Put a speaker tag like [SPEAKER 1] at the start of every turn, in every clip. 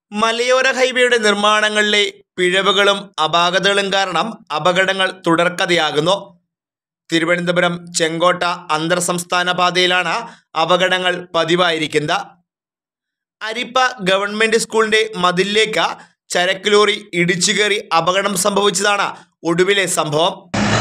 [SPEAKER 1] മലയോര ഹൈവേയുടെ നിർമ്മാണങ്ങളിലെ പിഴവുകളും അപാകതകളും കാരണം അപകടങ്ങൾ തുടർക്കഥയാകുന്നു തിരുവനന്തപുരം ചെങ്കോട്ട അന്തർ സംസ്ഥാന പാതയിലാണ് അപകടങ്ങൾ പതിവായിരിക്കുന്നത് അരിപ്പ ഗവൺമെന്റ് സ്കൂളിന്റെ മതിലിലേക്ക് ചരക്ക് ലോറി ഇടിച്ചു കയറി അപകടം സംഭവിച്ചതാണ് ഒടുവിലെ സംഭവം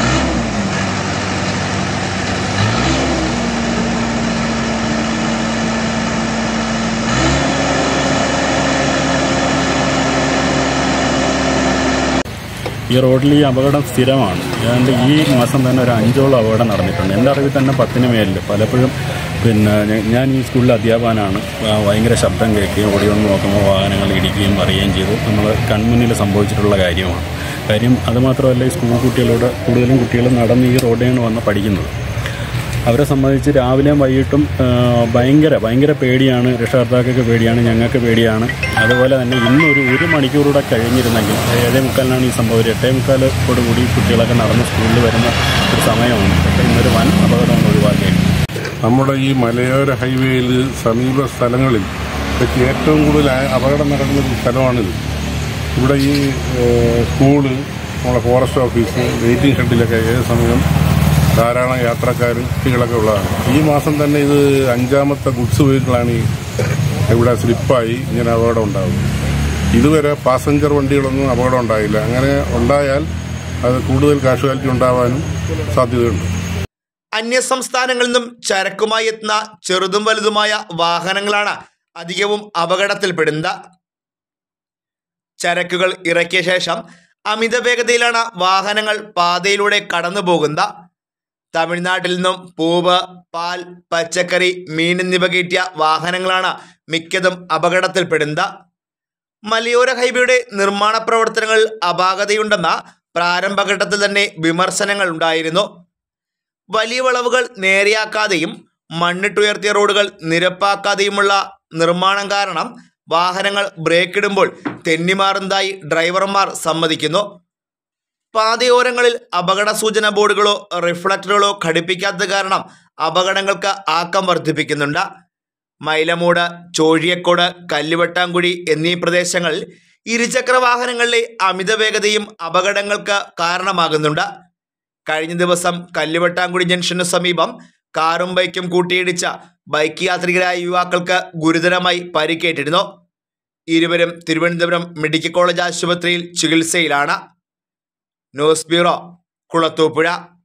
[SPEAKER 2] ഈ റോഡിൽ ഈ അപകടം സ്ഥിരമാണ് ഏതാണ്ട് ഈ മാസം തന്നെ ഒരു അഞ്ചോളം അപകടം നടന്നിട്ടുണ്ട് എൻ്റെ അറിവിൽ തന്നെ പത്തിന് മേലിൽ പലപ്പോഴും പിന്നെ ഞ- ഞാൻ ഈ സ്കൂളിലെ അധ്യാപകനാണ് ആ, ഭയങ്കര ശബ്ദം കേൾക്കുകയും ഓടി വന്ന് നോക്കുമ്പോൾ വാഹനങ്ങൾ ഇടിക്കുകയും പറയുകയും ചെയ്തു നമ്മൾ കൺമുന്നിൽ സംഭവിച്ചിട്ടുള്ള കാര്യമാണ് കാര്യം അതുമാത്രമല്ല ഈ സ്കൂൾ കുട്ടികളോട് കൂടുതലും കുട്ടികൾ നടന്ന് ഈ റോഡിലാണ് വന്ന് പഠിക്കുന്നത് അവരെ സംബന്ധിച്ച് രാവിലെയും വൈകിട്ടും ആ, ഭയങ്കര ഭയങ്കര പേടിയാണ് രക്ഷകർത്താക്കൾക്ക് പേടിയാണ് ഞങ്ങൾക്ക് പേടിയാണ് അതുപോലെ തന്നെ ഇന്നൊരു ഒരു മണിക്കൂറൂടെ കഴിഞ്ഞിരുന്നെങ്കിൽ ഏഴേ മുക്കാലിനാണ് ഈ സംഭവം ഒരു എട്ടേ മുക്കാലോട് കൂടി കുട്ടികളൊക്കെ നടന്ന് സ്കൂളിൽ വരുന്ന ഒരു സമയമാണ് പക്ഷേ ഇന്നൊരു വൻ അപകടമാണ് ഒഴിവാക്കിയത്
[SPEAKER 3] നമ്മുടെ ഈ മലയോര ഹൈവേയിൽ സമീപ സ്ഥലങ്ങളിൽ വെച്ച് ഏറ്റവും കൂടുതൽ ആ- അപകടം നടക്കുന്ന ഒരു സ്ഥലമാണിത് ഇവിടെ ഈ ഏഹ്, സ്കൂള് നമ്മളെ ഫോറസ്റ്റ് ഓഫീസ് വെയിറ്റിംഗ് ഷെഡിലൊക്കെ ഏത് സമയം ധാരാളം യാത്രക്കാരും കുട്ടികളൊക്കെ ഉള്ളതാണ് ഈ മാസം തന്നെ ഇത് അഞ്ചാമത്തെ ഗുഡ്സ് വെഹിക്കിളാണ് ഈ ഇവിടെ സ്ലിപ്പായി ഇങ്ങനെ അപകടം ഉണ്ടാകുന്നത് ഇതുവരെ പാസഞ്ചർ വണ്ടികളൊന്നും അപകടം ഉണ്ടായില്ല അങ്ങനെ ഉണ്ടായാൽ അത് കൂടുതൽ കാഷ്വാലിറ്റി ഉണ്ടാവാനും സാധ്യതയുണ്ട്
[SPEAKER 1] അന്യസംസ്ഥാനങ്ങളിൽ നിന്നും ചരക്കുമായി എത്തുന്ന ചെറുതും വലുതുമായ വാഹനങ്ങളാണ് അധികവും അപകടത്തിൽപ്പെടുന്നത് ചരക്കുകൾ ഇറക്കിയ ശേഷം അമിത വേഗതയിലാണ് വാഹനങ്ങൾ പാതയിലൂടെ കടന്നു പോകുന്നത് തമിഴ്നാട്ടിൽ നിന്നും പൂവ് പാൽ പച്ചക്കറി മീൻ എന്നിവ കയറ്റിയ വാഹനങ്ങളാണ് മിക്കതും അപകടത്തിൽപ്പെടുന്നത് മലയോര ഹൈവേയുടെ നിർമ്മാണ പ്രവർത്തനങ്ങളിൽ അപാകതയുണ്ടെന്ന പ്രാരംഭഘട്ടത്തിൽ തന്നെ വിമർശനങ്ങൾ ഉണ്ടായിരുന്നു വലിയ വളവുകൾ നേരെയാക്കാതെയും മണ്ണിട്ടുയർത്തിയ റോഡുകൾ നിരപ്പാക്കാതെയുമുള്ള നിർമ്മാണം കാരണം വാഹനങ്ങൾ ബ്രേക്കിടുമ്പോൾ തെന്നിമാറുന്നതായി ഡ്രൈവർമാർ സമ്മതിക്കുന്നു പാതയോരങ്ങളിൽ അപകട സൂചന ബോർഡുകളോ റിഫ്ലക്ടറുകളോ ഘടിപ്പിക്കാത്തത് കാരണം അപകടങ്ങൾക്ക് ആക്കം വർദ്ധിപ്പിക്കുന്നുണ്ട് മൈലമൂട് ചോഴിയക്കോട് കല്ലുവട്ടാങ്കുഴി എന്നീ പ്രദേശങ്ങളിൽ ഇരുചക്ര വാഹനങ്ങളിലെ അമിത വേഗതയും അപകടങ്ങൾക്ക് കാരണമാകുന്നുണ്ട് കഴിഞ്ഞ ദിവസം കല്ലുവട്ടാങ്കുടി ജംഗ്ഷന് സമീപം കാറും ബൈക്കും കൂട്ടിയിടിച്ച ബൈക്ക് യാത്രികരായ യുവാക്കൾക്ക് ഗുരുതരമായി പരിക്കേറ്റിരുന്നു ഇരുവരും തിരുവനന്തപുരം മെഡിക്കൽ കോളേജ് ആശുപത്രിയിൽ ചികിത്സയിലാണ് ന്യൂസ് ബ്യൂറോ കുളത്തൂപ്പുഴ